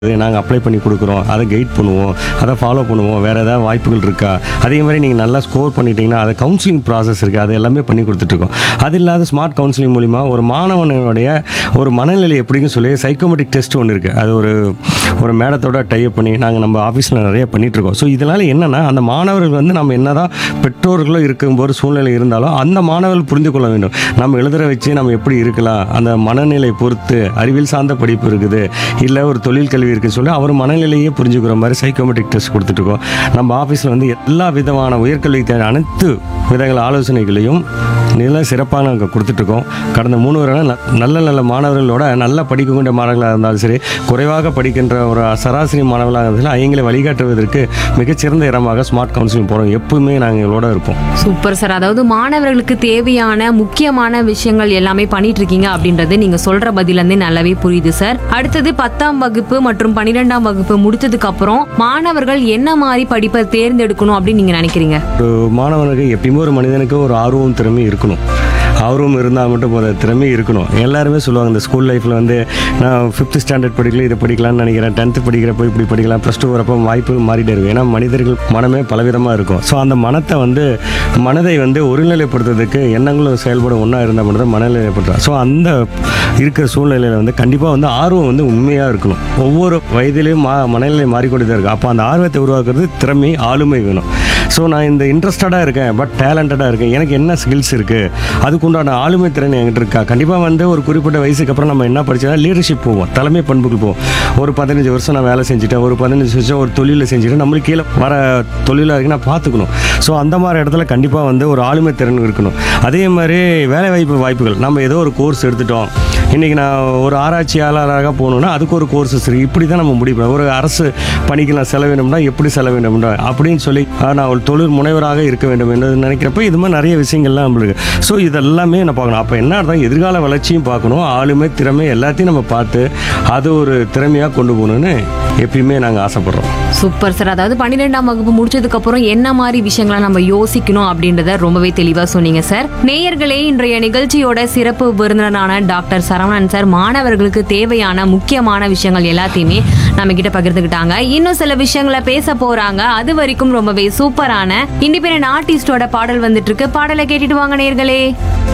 நாங்கள் அப்ளை பண்ணி கொடுக்குறோம் அதை கைட் பண்ணுவோம் அதை ஃபாலோ பண்ணுவோம் வேறு ஏதாவது வாய்ப்புகள் இருக்கா அதே மாதிரி நீங்கள் நல்லா ஸ்கோர் பண்ணிட்டீங்கன்னா அது கவுன்சிலிங் ப்ராசஸ் இருக்குது அது எல்லாமே பண்ணி கொடுத்துட்ருக்கோம் அது இல்லாத ஸ்மார்ட் கவுன்சிலிங் மூலிமா ஒரு மாணவனுடைய ஒரு மனநிலை எப்படின்னு சொல்லி சைக்கோமெட்ரிக் டெஸ்ட் ஒன்று இருக்குது அது ஒரு ஒரு மேடத்தோட டைப் பண்ணி நாங்கள் நம்ம ஆஃபீஸில் நிறைய பண்ணிகிட்ருக்கோம் ஸோ இதனால் என்னென்னா அந்த மாணவர்கள் வந்து நம்ம என்னதான் பெற்றோர்களும் இருக்கும்போது சூழ்நிலை இருந்தாலும் அந்த மாணவர்கள் புரிந்து கொள்ள வேண்டும் நம்ம எழுதுற வச்சு நம்ம எப்படி இருக்கலாம் அந்த மனநிலை பொறுத்து அறிவியல் சார்ந்த படிப்பு இருக்குது இல்லை ஒரு தொழில் கல்வி இருக்குன்னு சொல்லி அவர் மனநிலையே புரிஞ்சுக்கிற மாதிரி சைக்கோமெட்ரிக் டெஸ்ட் கொடுத்துட்ருக்கோம் நம்ம ஆஃபீஸில் வந்து எல்லா விதமான உயர்கல்வி தேவை அனைத்து விதங்கள் ஆலோசனைகளையும் நில சிறப்பாக நாங்கள் கொடுத்துட்ருக்கோம் கடந்த மூணு வருடம் ந- நல்ல நல்ல மாணவர்களோட நல்லா படிக்கக்கூடிய மாணவர்களாக இருந்தாலும் சரி குறைவாக படிக்கின்ற ஒரு சராசரி மாணவர்களாக இருந்தாலும் அவங்களை வழிகாட்டுவதற்கு மிகச்சிறந்த இடமாக ஸ்மார்ட் கவுன்சிலிங் போகிறோம் எப்பவுமே நாங்கள் எங்களோட இருப்போம் சூப்பர் சார் அதாவது மாணவர்களுக்கு தேவையான முக்கியமான விஷயங்கள் எல்லாமே பண்ணிட்டு இருக்கீங்க அப்படின்றது நீங்க சொல்ற பதில இருந்தே நல்லாவே புரியுது சார் அடுத்தது பத்தாம் வகுப்பு மற்றும் பன்னிரெண்டாம் வகுப்பு முடிச்சதுக்கு அப்புறம் மாணவர்கள் என்ன மாதிரி படிப்பை தேர்ந்தெடுக்கணும் அப்படின்னு நீங்க நினைக்கிறீங்க ஒரு மாணவனுக்கு எப்பயுமே ஒரு மனிதனுக்கு ஒரு ஆர்வம் திறமை இருக்கணும் ஆர்வம் இருந்தால் மட்டும் போத திறமை இருக்கணும் எல்லாருமே சொல்லுவாங்க இந்த ஸ்கூல் லைஃப்பில் வந்து நான் ஃபிஃப்த் ஸ்டாண்டர்ட் படிக்கல இதை படிக்கலாம்னு நினைக்கிறேன் டென்த்து படிக்கிறப்போ இப்படி படிக்கலாம் ப்ளஸ் டூ வரப்போ வாய்ப்பு மாறிட்டே இருக்கும் ஏன்னா மனிதர்கள் மனமே பலவிதமாக இருக்கும் ஸோ அந்த மனத்தை வந்து மனதை வந்து ஒருநிலைப்படுத்துறதுக்கு எண்ணங்களும் செயல்படும் ஒன்றா இருந்தால் மட்டும் தான் மனநிலைப்படுத்தும் ஸோ அந்த இருக்கிற சூழ்நிலையில் வந்து கண்டிப்பாக வந்து ஆர்வம் வந்து உண்மையாக இருக்கணும் ஒவ்வொரு வயதிலையும் மா மனநிலை மாறிக்கொண்டே தான் இருக்கும் அப்போ அந்த ஆர்வத்தை உருவாக்குறது திறமை ஆளுமை வேணும் ஸோ நான் இந்த இன்ட்ரெஸ்டடாக இருக்கேன் பட் டேலண்டடாக இருக்கேன் எனக்கு என்ன ஸ்கில்ஸ் இருக்குது அதுக்குண்டான ஆளுமை திறன் என்கிட்ட இருக்கா கண்டிப்பாக வந்து ஒரு குறிப்பிட்ட வயசுக்கு அப்புறம் நம்ம என்ன படிச்சா லீடர்ஷிப் போவோம் தலைமை பண்புகள் போவோம் ஒரு பதினஞ்சு வருஷம் நான் வேலை செஞ்சுட்டேன் ஒரு பதினஞ்சு வருஷம் ஒரு தொழிலை செஞ்சுட்டு நம்மளுக்கு கீழே வர தொழிலாளருக்கு நான் பார்த்துக்கணும் ஸோ அந்த மாதிரி இடத்துல கண்டிப்பாக வந்து ஒரு ஆளுமை திறன் இருக்கணும் அதே மாதிரி வேலை வாய்ப்பு வாய்ப்புகள் நம்ம ஏதோ ஒரு கோர்ஸ் எடுத்துட்டோம் இன்றைக்கி நான் ஒரு ஆராய்ச்சியாளராக போகணுன்னா அதுக்கு ஒரு கோர்சஸ் இருக்குது இப்படி தான் நம்ம முடிப்போம் ஒரு அரசு பணிக்கு நான் செல்ல வேண்டும்னா எப்படி செல்ல வேண்டும்னா அப்படின்னு சொல்லி ஆ, நான் ஒரு தொழில் முனைவராக இருக்க வேண்டும் என்று நினைக்கிறப்ப இது மாதிரி நிறைய விஷயங்கள்லாம் நம்மளுக்கு ஸோ இதெல்லாமே நான் பார்க்கணும் அப்போ என்ன அர்த்தம் எதிர்கால வளர்ச்சியும் பார்க்கணும் ஆளுமை திறமை எல்லாத்தையும் நம்ம பார்த்து அது ஒரு திறமையாக கொண்டு போகணுன்னு எப்பயுமே நாங்கள் ஆசைப்படுறோம் சூப்பர் சார் அதாவது பன்னிரெண்டாம் வகுப்பு முடிச்சதுக்கு அப்புறம் என்ன மாதிரி விஷயங்களை நம்ம யோசிக்கணும் அப்படின்றத ரொம்பவே தெளிவா சொன்னீங்க சார் நேயர்களே இன்றைய நிகழ்ச்சியோட சிறப்பு விருந்தினரான டாக்டர் சரவணன் சார் மாணவர்களுக்கு தேவையான முக்கியமான விஷயங்கள் எல்லாத்தையுமே நம்ம கிட்ட பகிர்ந்துக்கிட்டாங்க இன்னும் சில விஷயங்களை பேச போறாங்க அது வரைக்கும் ரொம்பவே சூப்பரான இண்டிபெண்டன்ட் ஆர்டிஸ்டோட பாடல் வந்துட்டு இருக்கு பாடலை கேட்டுட்டு வாங்க நேயர்களே